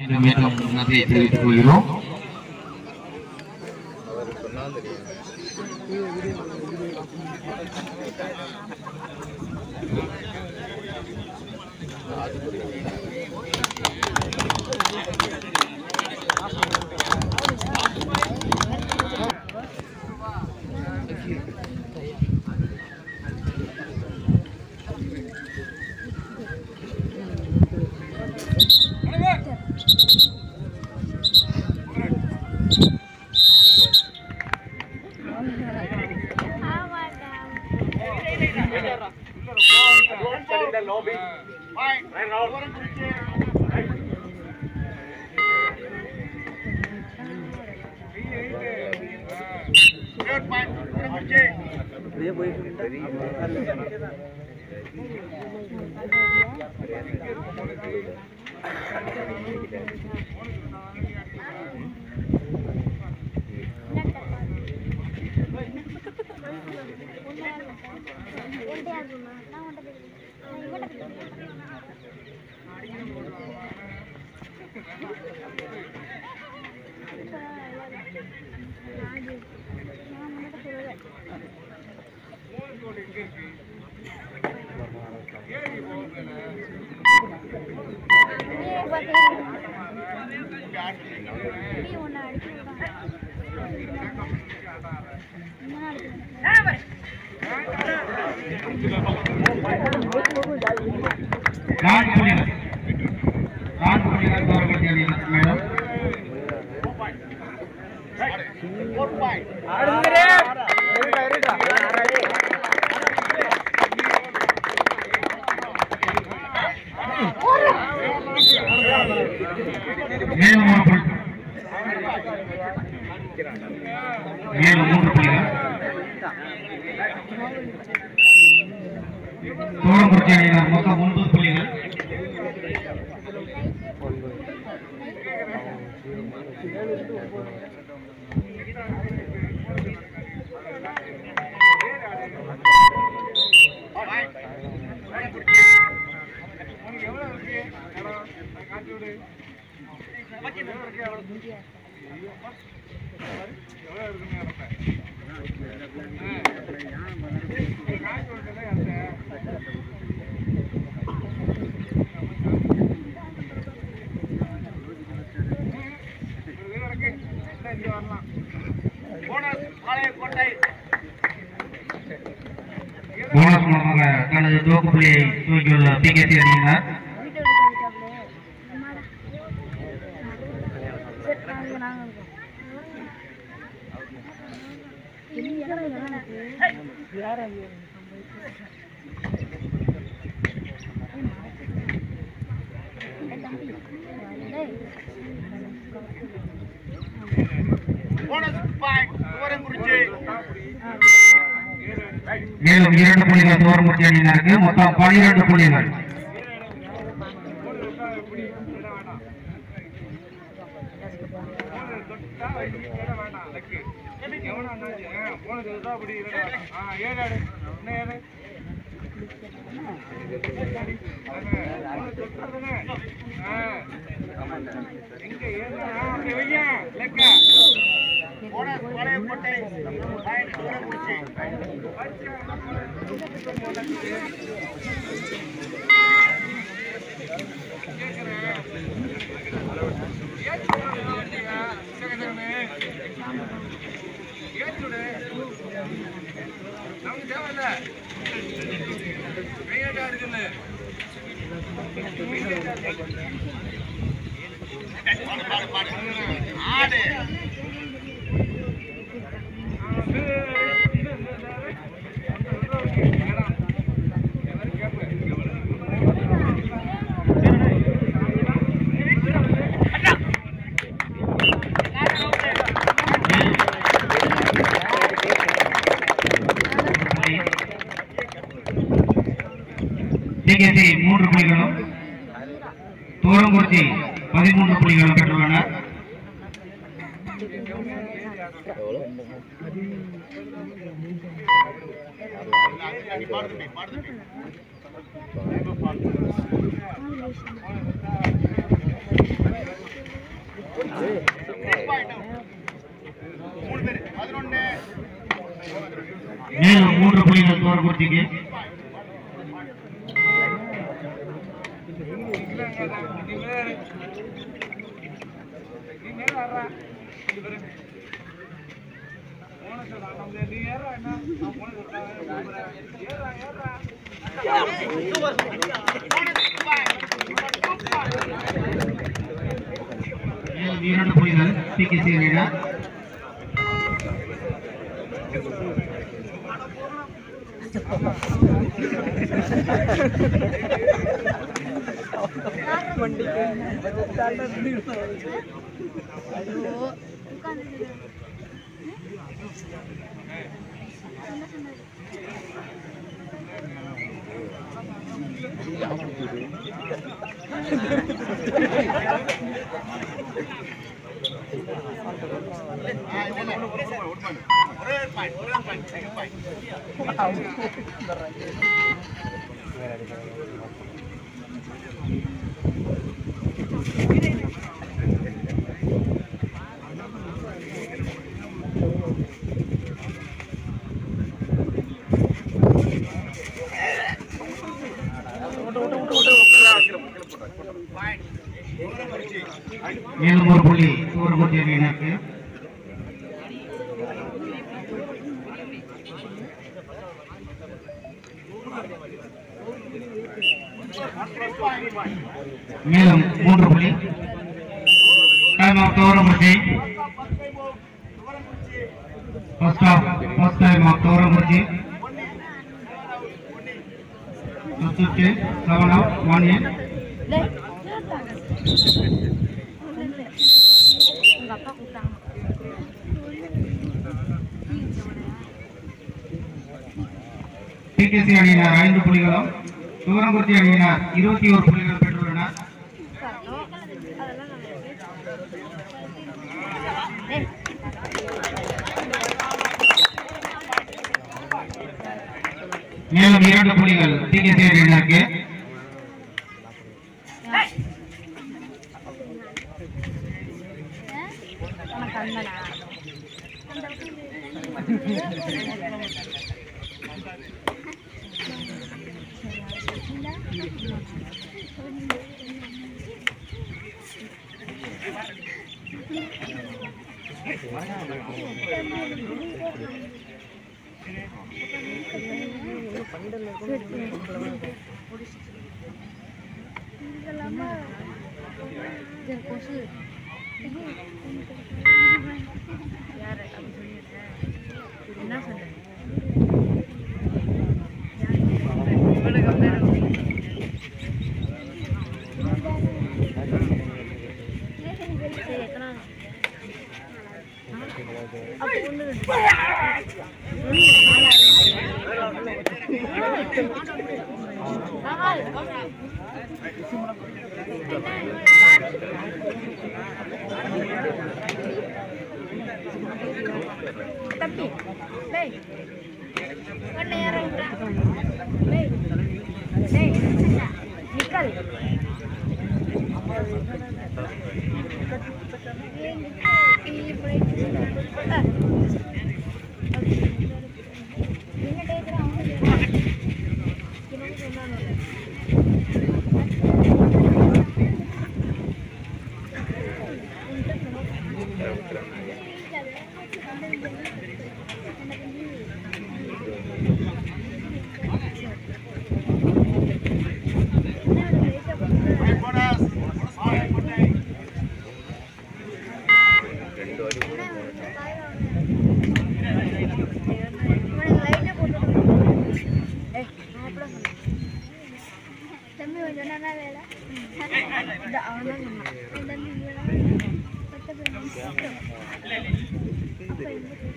மீண்டும் மீண்டும் நன்றியை தெரிவித்துக் கொள்கிறோம் நான்கு புள்ளிகள் நான்கு புள்ளிகள் தோரப்படுத்தி அணியினர் மேடம் மேலும் ஒரு புள்ளி மேலும் மூன்று புள்ளிகள் தோரம்புரட்சி அணியினர் மொத்தம் ஒன்பது புள்ளிகள் போனஸ் மூலமாக தனது துவக்க புள்ளியை தூக்கியுள்ள பிகேசி அணியினர் மேலும் இரண்டு புள்ளிகள் தோரம்புரட்சி அணியினருக்கு மொத்தம் பனிரெண்டு புள்ளிகள் பிகேசி மூன்று புள்ளிகளும் தூரங்குறிச்சி பதிமூன்று புள்ளிகளும் பெற்றுள்ளனர் மேலும் மூன்று புள்ளிகள் தோரக்குறிச்சிக்கு மேலும் இரண்டு புள்ளிகள் பிகேசி அணியினர் மேலும் ஒரு புள்ளி தோரக்குறிச்சி அணியினருக்கு மேலும் மூன்று புள்ளி time off Thorakurichi first half first time off Thorakurichi சுத்து செவன் ஆஃப் ஒன் என் உங்க அப்பா கூப்பிட்டாங்க டிகேசி அணியினர் ஐந்து புள்ளிகளும் தூரங்குறிச்சி அணியினர் இருபத்தி ஒரு புள்ளிகள் பெற்றுள்ளனர் அதெல்லாம் நான் ஏய் மேலும் இரண்டு புள்ளிகள் டிகேசி அணியினருக்கு உனக்கு அண்ணனா இது கொசு யாரு அப்படி சொல்லியிருக்கேன் என்ன சொன்னேன் இவனுக்கு வந்து சரி எத்தனை அப்போ ஒன்று தம்பி டேய் ஒன்று யாரும் டேய் டேய் நிக்கல் தம்பி கொஞ்சம் நல்லா வேலை இந்த அவன் தான் சொன்னான் என் தம்பி இங்க வேலை பத்து பேர் அப்ப எங்க போய்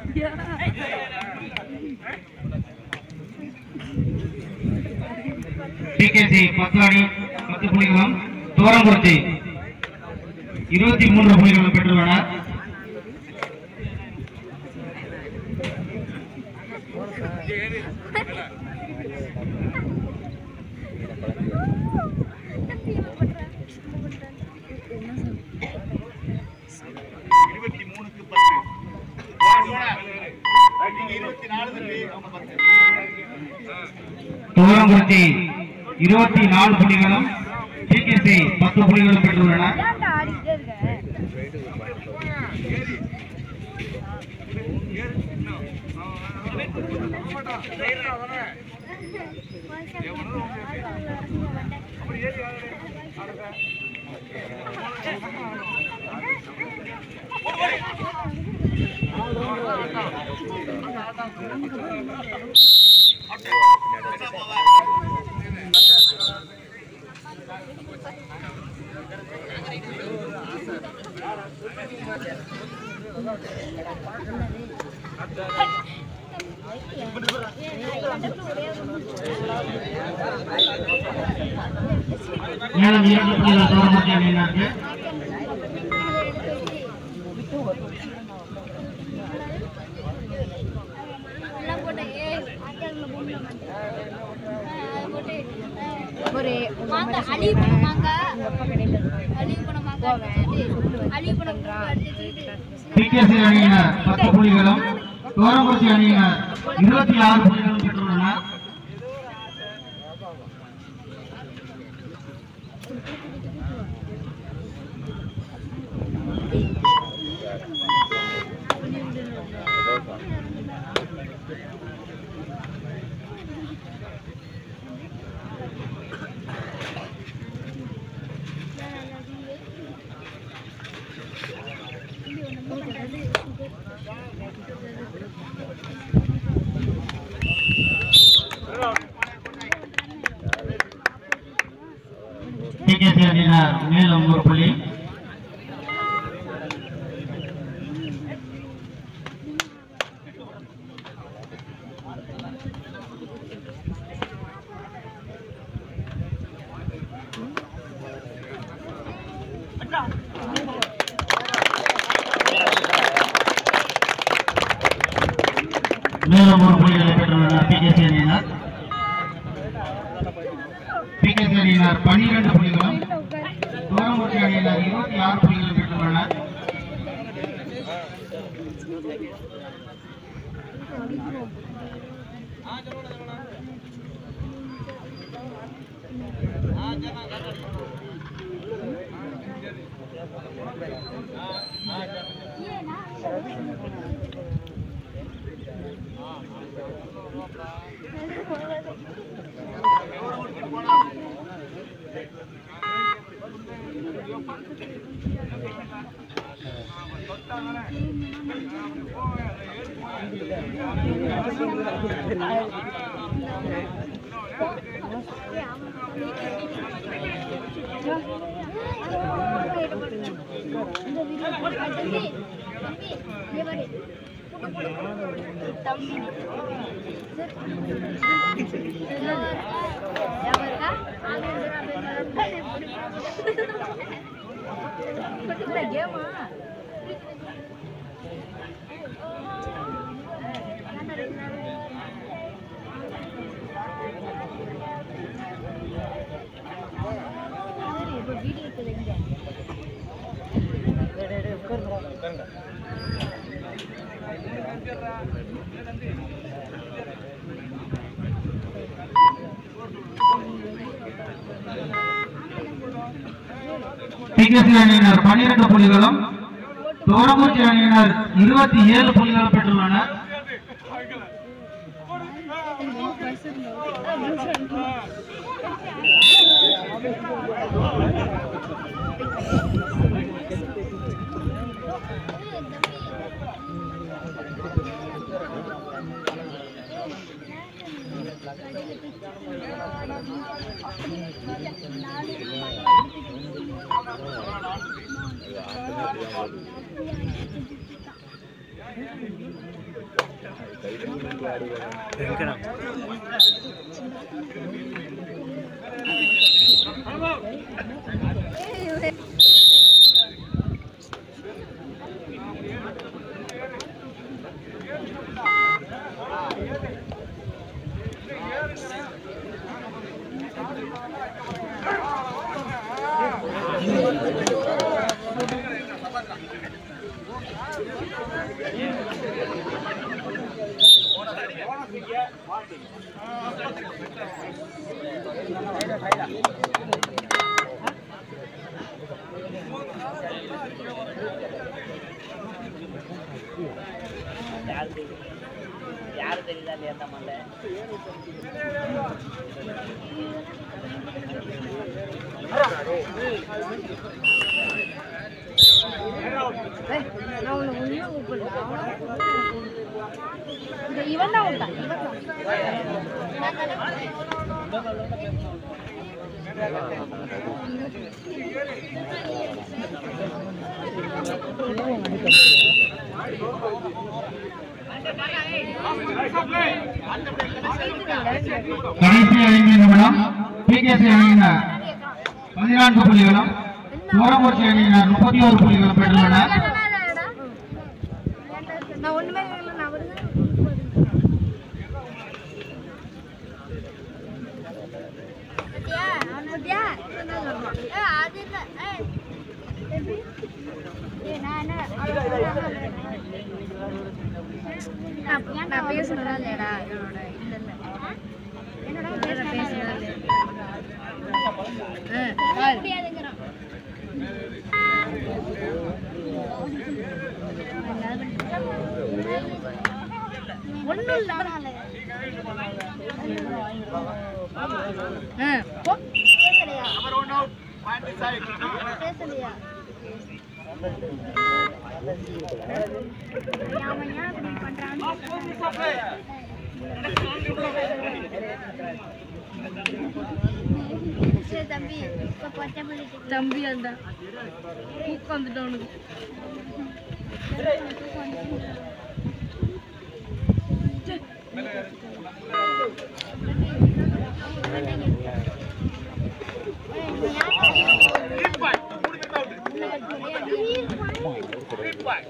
டிகேசி பத்தாடி பத்து புள்ளிகளும் தோரங்குறிச்சி இருபத்தி மூன்று புள்ளிகளும் பெற்றுள்ளனர் இருபத்தி மூணுக்கு பத்து நீங்க இருபத்தி நாலு தம்பி அவங்க பத்து தோரங்குறிச்சி இருபத்தி நாலு புள்ளிகளும் டிகேசி பத்து புள்ளிகளும் பெற்றுள்ளனர் ஏன்டா ஆடிக்கிட்டே இருக்க மேலும் இரண்டு புள்ளிகள் தோரங்குறிச்சி அணியினருக்கு ஒரு மாங்க அழிவு பண்ண மாங்க அழிவு பண்ண மாங்க அழிவு பண்ண டிகேசி அணியினர் பத்து புள்ளிகளும் தோரங்குறிச்சி அணியினர் இருபத்தி ஆறு புள்ளிகளும் பெற்றுள்ளனர் டிகேசி அணியினர் மேலும் ஒரு புள்ளி மேலும் ஒரு புள்ளிகளை பெற்றுள்ளனர் பிகேசி அணியினர் பிகேசி அணியினர் பன்னிரண்டு புள்ளிகளும் தோரங்குறிச்சி அணியினர் இருபத்தி ஆறு புள்ளிகளை பெற்றுள்ளனர் கேமா வீடியோ எடுத்து டிகேசி அணியினர் பன்னிரண்டு புள்ளிகளும் தோரங்குறிச்சி அணியினர் இருபத்தி ஏழு புள்ளிகள் பெற்றுள்ளனர் யாரு தெரியுதா இல்லையா அந்த மண்டை நான் உன்னை உண்மையா கூப்பிடுறேன். அவனா கூப்பிடுறேன். இந்த இவன் தான் விட்டான் இவன் தான் கடைசி ஐந்து நிமிடம் பிகேசி அணியினர் பதினான்கு புள்ளிகளும் தூரங்குறிச்சி அணியினர் முப்பத்தி ஒரு புள்ளிகளும் பெற்றுள்ளனர் நான் ஒண்ணுமே இல்லை நான் வருது பத்தியா அவன் பத்தியா ஏ அது இல்ல ஏய் எப்படி ஏய் நான் என்ன நான் நான் பேசுறதா இல்லையடா என்னோட இல்ல இல்ல என்னடா பேசுறதா இல்லையா முடியாதுங்கிறான் ஒண்ணும் இல்ல பேசலையா Number one out. Point decide. பேசலையா அவன் ஏன் அப்படி பண்றான்னு சரி தம்பி இப்ப பச்சை பண்ணிட்டு தம்பி அந்த தூக்கம் வந்துட்டு அவனுக்கு Three point. மூணு பேர் out. Three point.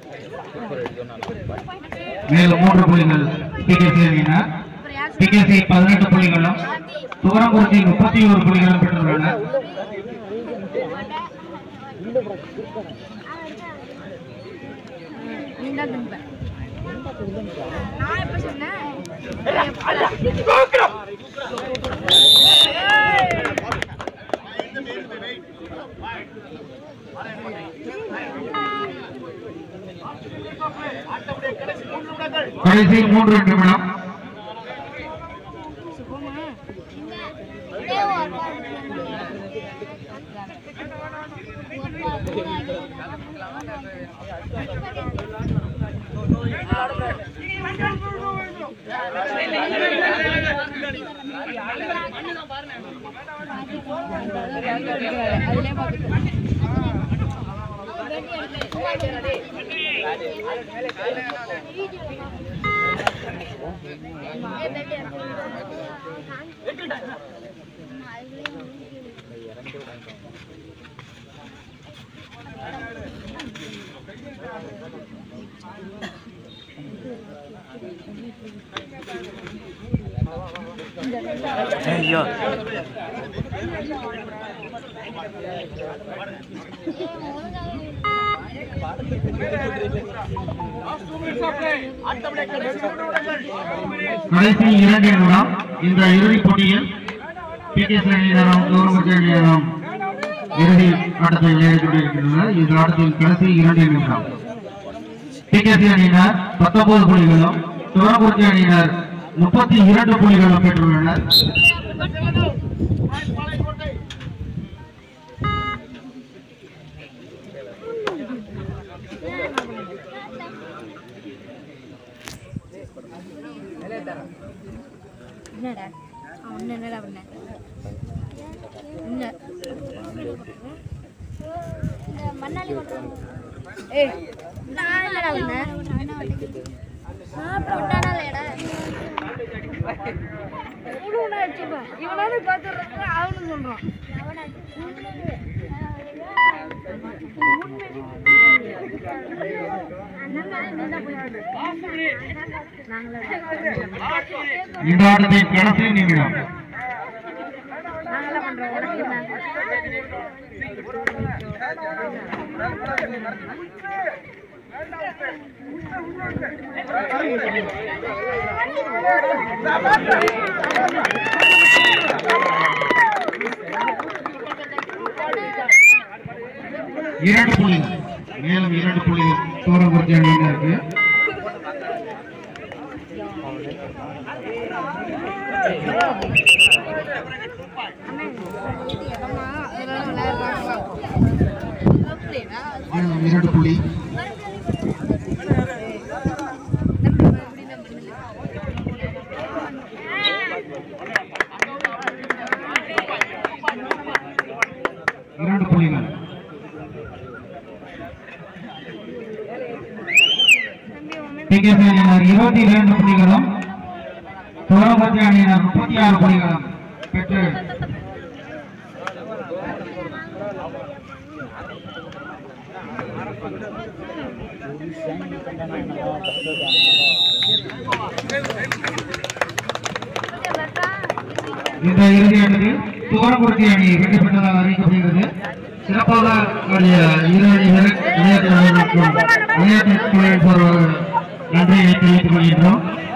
மேலும் மூன்று புள்ளிகள் பிகேசி அணியினர் பிகேசி பதினெட்டு புள்ளிகளும் தூரங்குறிச்சி முப்பத்தி ஒரு புள்ளிகளும் பெற்றுள்ளனர் நீ தான் தின்ப நான் எப்ப சொன்னேன் ஆட்டமுடைய கடைசி மூன்று நிமிடங்கள். கடைசி மூன்று நிமிடம் அதுலயே பார்த்துட்டு ஆட்டமுடைய கடைசி மூன்று நிமிடங்கள். கடைசி இரண்டு நிமிடம் இந்த இறுதிப் போட்டியில் பிகேசி அணியினரும் தூரங்குறிச்சி அணியினரும் இறுதி ஆட்டத்தை விளையாடிக் கொண்டிருக்கின்றனர் இந்த ஆட்டத்தில் கடைசி இரண்டு நிமிடம் பிகேசி அணியினர் பத்தொன்பது புள்ளிகளும் தூரங்குறிச்சி அணியினர் முப்பத்தி இரண்டு புள்ளிகளும் பெற்றுள்ளனர் என்னடா அவன் என்னடா பண்ண என்ன மண்ணாளி மட்டும் ஏய் நான் என்னடா பண்ண சாப்பிட்டு விட்டானா எவனாவது பார்த்துடுறது அவனு சொல்றான் இந்த ஆட்டத்தின் கடைசி நிமிடம் நாங்களாம் பண்றோம் உனக்கு என்ன இரண்டு புள்ளிகள் மேலும் இரண்டு புள்ளிகள் தூரங்குறிச்சி அணியினருக்கு மேலும் இரண்டு புள்ளி இரண்டு புள்ளிகள் டிகேசி அணியினர் இருபத்தி இரண்டு புள்ளிகளும் தூரங்குறிச்சி அணியினர் முப்பத்தி ஆறு புள்ளிகளும் பெற்று இந்த இறுதி ஆட்டத்தில் தூரங்குறிச்சி அணி வெற்றி பெற்றதாக அறிவிக்கப்படுகிறது சிறப்பாக ஆடிய இரு அணிகள் விளையாட்டு வீரர்களுக்கும் விளையாட்டு துறை சார்பாக நன்றியை தெரிவித்துக் கொள்கின்றோம்